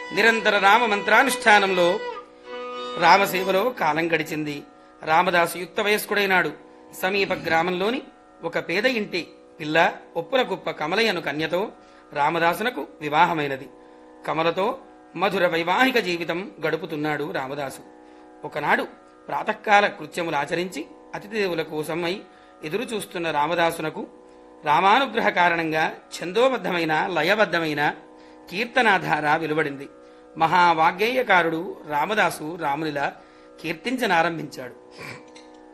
నిరంతర రామ మంత్రానుష్ఠానంలో రామసేవలో కాలం గడిచింది రామదాసు యుక్త వయస్కుడైనాడు సమీప గ్రామంలోని ఒక పేద ఇంటి పిల్ల ఒప్పుల కుప్ప కమలయ్యను కన్యతో రామదాసునకు వివాహమైనది కమలతో మధుర వైవాహిక జీవితం గడుపుతున్నాడు రామదాసు ఒకనాడు ప్రాతకాల కృత్యములు ఆచరించి అతిథిదేవుల కోసమై ఎదురు చూస్తున్న రామదాసునకు రామానుగ్రహ కారణంగా ఛందోబద్ధమైన లయబద్ధమైన కీర్తనాధార వెలువడింది మహావాగ్గేయకారుడు రామదాసు రామునిలా కీర్తించనారంభించాడు